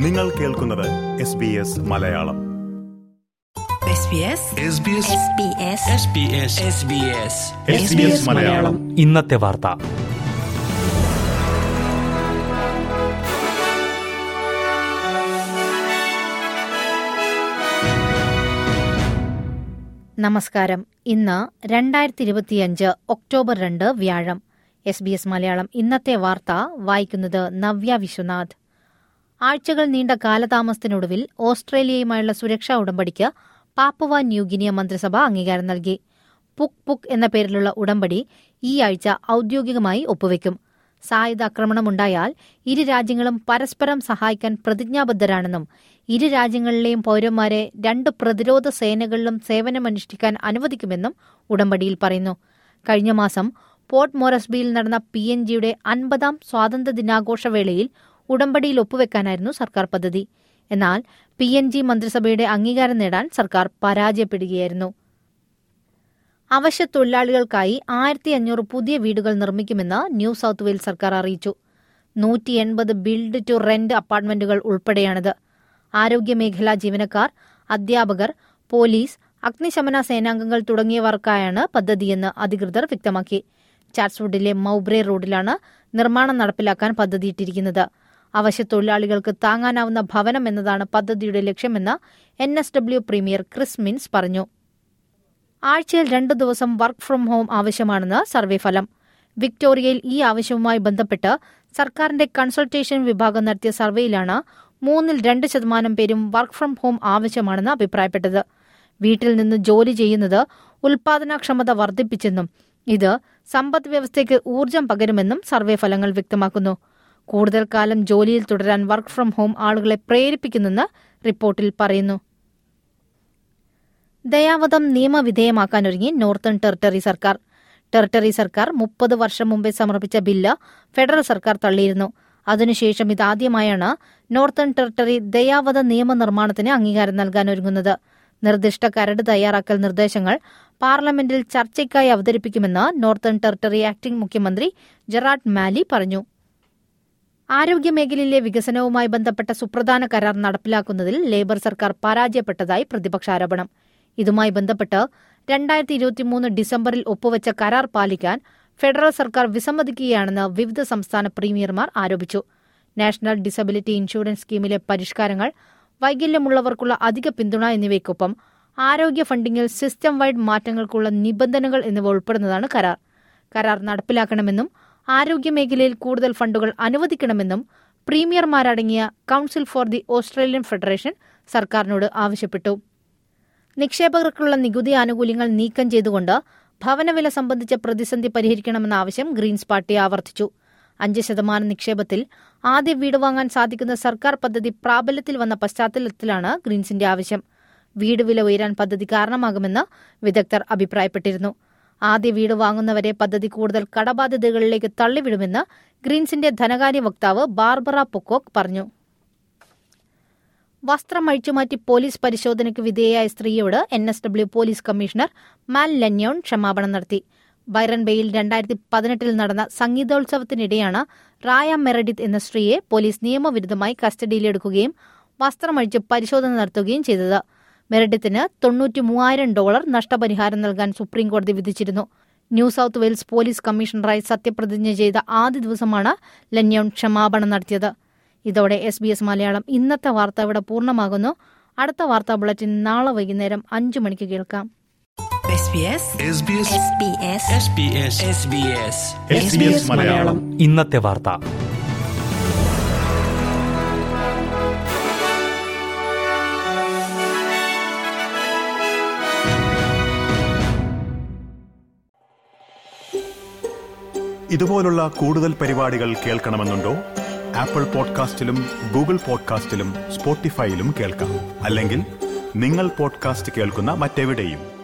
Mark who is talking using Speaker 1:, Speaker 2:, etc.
Speaker 1: നിങ്ങൾ കേൾക്കുന്നത് S B S Malayalam SBS Malayalam
Speaker 2: ഇന്നത്തെ വാർത്ത
Speaker 3: നമസ്കാരം ഇന്ന് രണ്ടായിരത്തി ഇരുപത്തിയഞ്ച് ഒക്ടോബർ രണ്ട് വ്യാഴം എസ് ബി എസ് മലയാളം ഇന്നത്തെ വാർത്ത വായിക്കുന്നത് നവ്യ വിശ്വനാഥ് ആഴ്ചകൾ നീണ്ട കാലതാമസത്തിനൊടുവിൽ ഓസ്ട്രേലിയയുമായുള്ള സുരക്ഷാ ഉടമ്പടിക്ക് പാപ്പുവ ന്യൂഗിനിയ മന്ത്രിസഭ അംഗീകാരം നൽകി പുക് പുക് എന്ന പേരിലുള്ള ഉടമ്പടി ഈ ആഴ്ച ഔദ്യോഗികമായി ഒപ്പുവെക്കും സായുധ ആക്രമണമുണ്ടായാൽ ഇരു രാജ്യങ്ങളും പരസ്പരം സഹായിക്കാൻ പ്രതിജ്ഞാബദ്ധരാണെന്നും ഇരു രാജ്യങ്ങളിലെയും പൌരന്മാരെ രണ്ട് പ്രതിരോധ സേനകളിലും സേവനമനുഷ്ഠിക്കാൻ അനുവദിക്കുമെന്നും ഉടമ്പടിയിൽ പറയുന്നു കഴിഞ്ഞ മാസം പോർട്ട് മോറസ്ബിയിൽ നടന്ന പി എൻ ജിയുടെ അൻപതാം സ്വാതന്ത്ര്യ ദിനാഘോഷവേളയിൽ ഉടമ്പടിയിൽ ഒപ്പുവെക്കാനായിരുന്നു സർക്കാർ പദ്ധതി എന്നാൽ പി എൻ ജി മന്ത്രിസഭയുടെ അംഗീകാരം നേടാൻ സർക്കാർ പരാജയപ്പെടുകയായിരുന്നു അവശ്യ തൊഴിലാളികൾക്കായി ആയിരത്തി അഞ്ഞൂറ് പുതിയ വീടുകൾ നിർമ്മിക്കുമെന്ന് ന്യൂ സൌത്ത് വെയിൽസ് സർക്കാർ അറിയിച്ചു നൂറ്റി എൺപത് ബിൽഡ് ടു റെന്റ് അപ്പാർട്ട്മെന്റുകൾ ഉൾപ്പെടെയാണിത് ആരോഗ്യമേഖലാ ജീവനക്കാർ അധ്യാപകർ പോലീസ് അഗ്നിശമന സേനാംഗങ്ങൾ തുടങ്ങിയവർക്കായാണ് പദ്ധതിയെന്ന് അധികൃതർ വ്യക്തമാക്കി ചാറ്റ്സ്വുഡിലെ മൌബ്രെ റോഡിലാണ് നിർമ്മാണം നടപ്പിലാക്കാൻ പദ്ധതിയിട്ടിരിക്കുന്നത് അവശ്യ തൊഴിലാളികൾക്ക് താങ്ങാനാവുന്ന ഭവനം എന്നതാണ് പദ്ധതിയുടെ ലക്ഷ്യമെന്ന് N S W premier Chris Minns പറഞ്ഞു ആഴ്ചയിൽ രണ്ടു ദിവസം വർക്ക് ഫ്രം ഹോം ആവശ്യമാണെന്ന് സർവേ ഫലം വിക്ടോറിയയിൽ ഈ ആവശ്യവുമായി ബന്ധപ്പെട്ട് സർക്കാരിന്റെ കൺസൾട്ടേഷൻ വിഭാഗം നടത്തിയ സർവേയിലാണ് മൂന്നിൽ രണ്ട് ശതമാനം പേരും വർക്ക് ഫ്രം ഹോം ആവശ്യമാണെന്ന് അഭിപ്രായപ്പെട്ടത് വീട്ടിൽ നിന്ന് ജോലി ചെയ്യുന്നത് ഉൽപാദനക്ഷമത വർദ്ധിപ്പിച്ചെന്നും ഇത് സമ്പദ് വ്യവസ്ഥയ്ക്ക് ഊർജം പകരുമെന്നും സർവേ ഫലങ്ങൾ വ്യക്തമാക്കുന്നു കൂടുതൽ കാലം ജോലിയിൽ തുടരാൻ വർക്ക് ഫ്രം ഹോം ആളുകളെ പ്രേരിപ്പിക്കുന്നെന്ന് റിപ്പോർട്ടിൽ പറയുന്നു ദയാവധം നിയമവിധേയമാക്കാനൊരുങ്ങി നോർത്തേൺ ടെറിട്ടറി സർക്കാർ ടെറിട്ടറി സർക്കാർ മുപ്പത് വർഷം മുമ്പേ സമർപ്പിച്ച ബില്ല് ഫെഡറൽ സർക്കാർ തള്ളിയിരുന്നു അതിനുശേഷം ഇതാദ്യമായാണ് നോർത്തേൺ ടെറിട്ടറി ദയാവധ നിയമനിർമ്മാണത്തിന് അംഗീകാരം നൽകാനൊരുങ്ങുന്നത് നിർദ്ദിഷ്ട കരട് തയ്യാറാക്കൽ നിർദ്ദേശങ്ങൾ പാർലമെന്റിൽ ചർച്ചയ്ക്കായി അവതരിപ്പിക്കുമെന്ന് നോർത്തേൺ ടെറിട്ടറി ആക്ടിംഗ് മുഖ്യമന്ത്രി ജെറാഡ് മാലി പറഞ്ഞു ആരോഗ്യമേഖലയിലെ വികസനവുമായി ബന്ധപ്പെട്ട സുപ്രധാന കരാർ നടപ്പിലാക്കുന്നതിൽ ലേബർ സർക്കാർ പരാജയപ്പെട്ടതായി പ്രതിപക്ഷാരോപണം ഇതുമായി ബന്ധപ്പെട്ട് രണ്ടായിരത്തി ഇരുപത്തിമൂന്ന് ഡിസംബറിൽ ഒപ്പുവച്ച കരാർ പാലിക്കാൻ ഫെഡറൽ സർക്കാർ വിസമ്മതിക്കുകയാണെന്ന് വിവിധ സംസ്ഥാന പ്രീമിയർമാർ ആരോപിച്ചു നാഷണൽ ഡിസബിലിറ്റി ഇൻഷുറൻസ് സ്കീമിലെ പരിഷ്കാരങ്ങൾ വൈകല്യമുള്ളവർക്കുള്ള അധിക പിന്തുണ എന്നിവയ്ക്കൊപ്പം ആരോഗ്യ ഫണ്ടിങ്ങിൽ സിസ്റ്റം വൈഡ് മാറ്റങ്ങൾക്കുള്ള നിബന്ധനകൾ എന്നിവ ഉൾപ്പെടുന്നതാണ് കരാർ കരാർ നടപ്പിലാക്കണമെന്നും ആരോഗ്യമേഖലയിൽ കൂടുതൽ ഫണ്ടുകൾ അനുവദിക്കണമെന്നും പ്രീമിയർമാരടങ്ങിയ council for the Australian Federation സർക്കാരിനോട് ആവശ്യപ്പെട്ടു നിക്ഷേപകർക്കുള്ള നികുതി ആനുകൂല്യങ്ങൾ നീക്കം ചെയ്തുകൊണ്ട് ഭവനവില സംബന്ധിച്ച പ്രതിസന്ധി പരിഹരിക്കണമെന്ന ആവശ്യം ഗ്രീൻസ് പാർട്ടി ആവർത്തിച്ചു അഞ്ച് ശതമാനം നിക്ഷേപത്തിൽ ആദ്യ വീട് വാങ്ങാൻ സാധിക്കുന്ന സർക്കാർ പദ്ധതി പ്രാബല്യത്തിൽ വന്ന പശ്ചാത്തലത്തിലാണ് ഗ്രീൻസിന്റെ ആവശ്യം വീട് വില ഉയരാൻ പദ്ധതി കാരണമാകുമെന്ന് വിദഗ്ധർ അഭിപ്രായപ്പെട്ടിരുന്നു ആദ്യ വീട് വാങ്ങുന്നവരെ പദ്ധതി കൂടുതൽ കടബാധ്യതകളിലേക്ക് തള്ളിവിടുമെന്ന് ഗ്രീൻസിന്റെ ധനകാര്യ വക്താവ് ബാർബറ പൊക്കോക്ക് പറഞ്ഞു വസ്ത്രം അഴിച്ചുമാറ്റി പോലീസ് പരിശോധനയ്ക്ക് വിധേയയായ സ്ത്രീയോട് N S W police commissioner Mal Lanyon ക്ഷമാപണം നടത്തി ബൈറൻ ബേയിൽ രണ്ടായിരത്തി പതിനെട്ടിൽ നടന്ന സംഗീതോത്സവത്തിനിടെയാണ് റായ മെറഡിത്ത് എന്ന സ്ത്രീയെ പോലീസ് നിയമവിരുദ്ധമായി കസ്റ്റഡിയിലെടുക്കുകയും വസ്ത്രമഴിച്ച് പരിശോധന നടത്തുകയും ചെയ്തത് മെറഡിത്തിന് തൊണ്ണൂറ്റി മൂവായിരം ഡോളർ നഷ്ടപരിഹാരം നൽകാൻ സുപ്രീംകോടതി വിധിച്ചിരുന്നു ന്യൂ സൌത്ത് വെയിൽസ് പോലീസ് കമ്മീഷണറായി സത്യപ്രതിജ്ഞ ചെയ്ത ആദ്യ ദിവസമാണ് ലന്യോൺ ക്ഷമാപണം നടത്തിയത് ഇതോടെ എസ് ബി എസ് മലയാളം ഇന്നത്തെ വാർത്ത ഇവിടെ പൂർണ്ണമാകുന്നു അടുത്ത വാർത്താ ബുള്ളറ്റിൻ നാളെ വൈകുന്നേരം അഞ്ചു മണിക്ക് കേൾക്കാം
Speaker 1: SBS മലയാളം
Speaker 2: ഇന്നത്തെ വാർത്ത
Speaker 1: ഇതുപോലുള്ള കൂടുതൽ പരിപാടികൾ കേൾക്കണമെന്നുണ്ടോ ആപ്പിൾ പോഡ്കാസ്റ്റിലും ഗൂഗിൾ പോഡ്കാസ്റ്റിലും സ്പോട്ടിഫൈയിലും കേൾക്കാം അല്ലെങ്കിൽ നിങ്ങൾ പോഡ്കാസ്റ്റ് കേൾക്കുന്ന മറ്റെവിടെയും